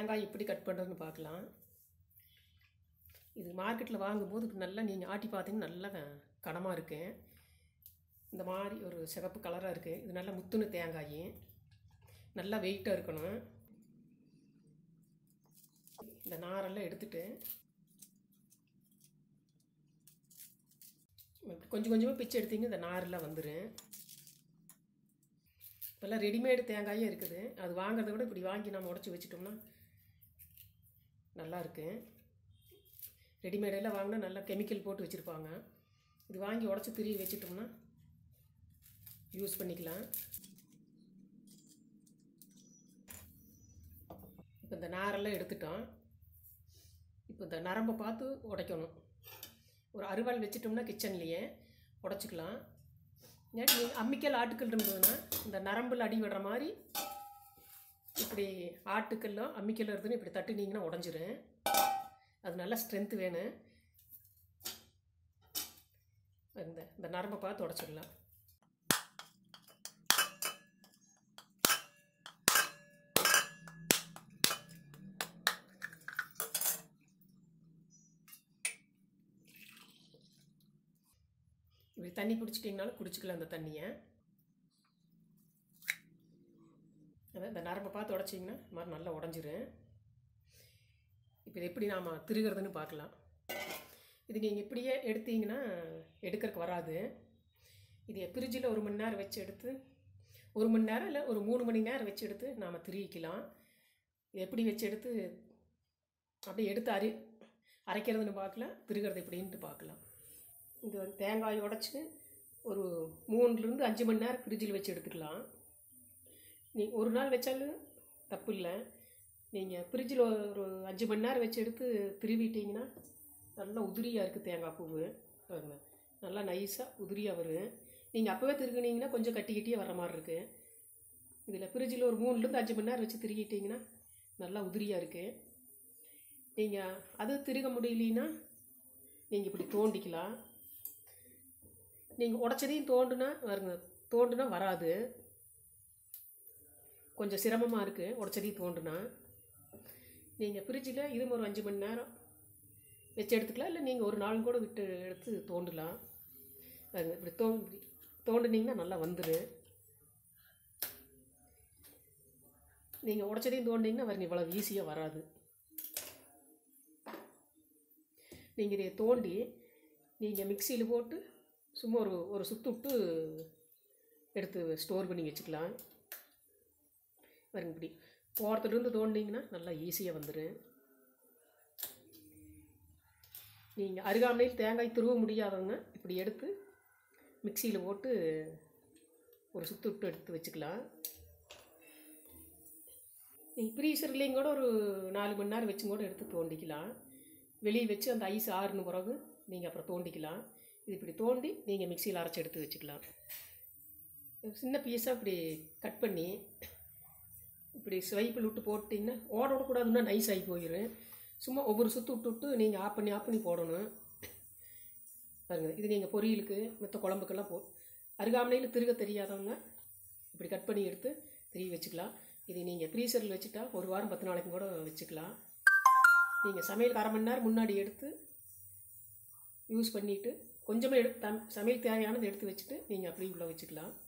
தேங்காய் எப்படி கட் பண்ணுறதுன்னு பார்க்கலாம் இது மார்க்கெட்டில் வாங்கும்போது இப்படி நல்லா நீங்கள் ஆட்டி பார்த்தீங்கன்னா நல்லா கனமாக இருக்கு இந்த மாதிரி ஒரு சிகப்பு கலராக இருக்குது இது நல்லா முத்துன தேங்காய் நல்லா வெயிட்டாக இருக்கணும் இந்த நாரெல்லாம் எடுத்துட்டு இப்படி கொஞ்சம் கொஞ்சமாக பிச்சு எடுத்தீங்க இந்த நாரெல்லாம் வந்துடும் இப்போல்லாம் ரெடிமேடு தேங்காயே இருக்குது அது வாங்குறத விட இப்படி வாங்கி நம்ம உடச்சி வச்சிட்டோம்னா நல்லா இருக்கு ரெடிமேடெல்லாம் வாங்கினா நல்லா கெமிக்கல் போட்டு வச்சுருப்பாங்க இது வாங்கி உடச்சி திருவி வச்சிட்டோம்னா யூஸ் பண்ணிக்கலாம் இப்போ இந்த நாரெல்லாம் எடுத்துட்டோம் இப்போ இந்த நரம்பை பார்த்து உடைக்கணும் ஒரு அருவாள் வச்சிட்டோம்னா கிச்சன்லேயே உடச்சிக்கலாம் ஏன்னா நீங்கள் அம்மிக்கல் ஆட்டுக்கல் இருந்ததுன்னா இந்த நரம்பில் அடி விடுற மாதிரி இப்படி ஆட்டுக்கல்லும் அம்மிக்கல் இருந்துன்னு இப்படி தட்டுனீங்கன்னா உடஞ்சிரும் அது நல்லா ஸ்ட்ரென்த்து வேணும் இந்த இந்த நரம்பை பார்த்து உடச்சிடலாம் இப்படி தண்ணி குடிச்சிட்டிங்கனாலும் குடிச்சிக்கலாம் அந்த தண்ணியை அதான் இந்த நரம்பை பார்த்து உடச்சிங்கன்னா இந்த மாதிரி நல்லா உடஞ்சிரும் இப்போ இது எப்படி நாம் திருகிறதுன்னு பார்க்கலாம் இது நீங்கள் இப்படியே எடுத்தீங்கன்னா எடுக்கிறதுக்கு வராது இது ஃப்ரிட்ஜில் ஒரு மணி நேரம் வச்சு எடுத்து ஒரு மணி நேரம் இல்லை ஒரு மூணு மணி நேரம் வச்சு எடுத்து நாம் திருவிக்கலாம் இது எப்படி வச்சு எடுத்து அப்படியே எடுத்து அரி அரைக்கிறதுன்னு பார்க்கலாம் திருகிறது எப்படின்ட்டு பார்க்கலாம் இது ஒரு தேங்காய் உடச்சி ஒரு மூணுலேருந்து அஞ்சு மணி நேரம் ஃப்ரிட்ஜில் வச்சு எடுத்துக்கலாம் நீ ஒரு நாள் வச்சாலும் தப்பு இல்லை நீங்கள் ஃப்ரிட்ஜில் ஒரு அஞ்சு மணி நேரம் வச்சு எடுத்து திருவிட்டீங்கன்னா நல்லா உதிரியாக இருக்குது தேங்காய் பூவு பாருங்க நல்லா நைஸாக உதிரியாக வரும் நீங்கள் அப்போவே திருகுனீங்கன்னா கொஞ்சம் கட்டி கட்டியே வர மாதிரி இருக்குது இதில் ஃப்ரிட்ஜில் ஒரு மூணுலேருந்து அஞ்சு மணி நேரம் வச்சு திருகிட்டிங்கன்னா நல்லா உதிரியாக இருக்குது நீங்கள் அது திருக முடியலனா நீங்கள் இப்படி தோண்டிக்கலாம் நீங்கள் உடச்சதையும் தோண்டுனா வருங்க தோண்டுனா வராது கொஞ்சம் சிரமமாக இருக்குது உடச்சதையும் தோண்டுனா நீங்கள் ஃப்ரிட்ஜில் இதுவும் ஒரு அஞ்சு மணி நேரம் வச்சு எடுத்துக்கலாம் இல்லை நீங்கள் ஒரு நாள் கூட விட்டு எடுத்து தோண்டலாம் பாருங்க இப்படி தோ இப்படி தோண்டுனீங்கன்னா நல்லா வந்துடும் நீங்கள் உடச்சதையும் தோண்டிங்கன்னா பாருங்க இவ்வளோ ஈஸியாக வராது நீங்கள் இதை தோண்டி நீங்கள் மிக்சியில் போட்டு சும்மா ஒரு ஒரு சுத்து விட்டு எடுத்து ஸ்டோர் பண்ணி வச்சுக்கலாம் பாருங்க இப்படி ஓரத்துலேருந்து தோண்டிங்கன்னா நல்லா ஈஸியாக வந்துடும் நீங்கள் அருகாமையில் தேங்காய் துருவ முடியாதவங்க இப்படி எடுத்து மிக்சியில் போட்டு ஒரு சுத்து விட்டு எடுத்து வச்சுக்கலாம் நீங்கள் ஃப்ரீசர்லேயும் கூட ஒரு நாலு மணி நேரம் வச்சும் கூட எடுத்து தோண்டிக்கலாம் வெளியே வச்சு அந்த ஐஸ் ஆறுன பிறகு நீங்கள் அப்புறம் தோண்டிக்கலாம் இது இப்படி தோண்டி நீங்கள் மிக்சியில் அரைச்சி எடுத்து வச்சுக்கலாம் சின்ன பீஸாக இப்படி கட் பண்ணி இப்படி ஸ்வைப்பில் விட்டு போட்டிங்கன்னா ஓட விடக்கூடாதுன்னா நைஸ் ஆகி போயிடும் சும்மா ஒவ்வொரு சுற்று விட்டு விட்டு நீங்கள் ஆஃப் பண்ணி ஆஃப் பண்ணி போடணும் பாருங்க இது நீங்கள் பொரியலுக்கு மற்ற குழம்புக்கெல்லாம் போ அருகாமனையில் திருக தெரியாதவங்க இப்படி கட் பண்ணி எடுத்து திருவி வச்சுக்கலாம் இது நீங்கள் ஃப்ரீசரில் வச்சுட்டா ஒரு வாரம் பத்து நாளைக்கு கூட வச்சுக்கலாம் நீங்கள் சமையலுக்கு அரை மணி நேரம் முன்னாடி எடுத்து யூஸ் பண்ணிவிட்டு கொஞ்சமாக எடு தம் சமையல் தேவையானது எடுத்து வச்சுட்டு நீங்கள் அப்படியே உள்ளே வச்சுக்கலாம்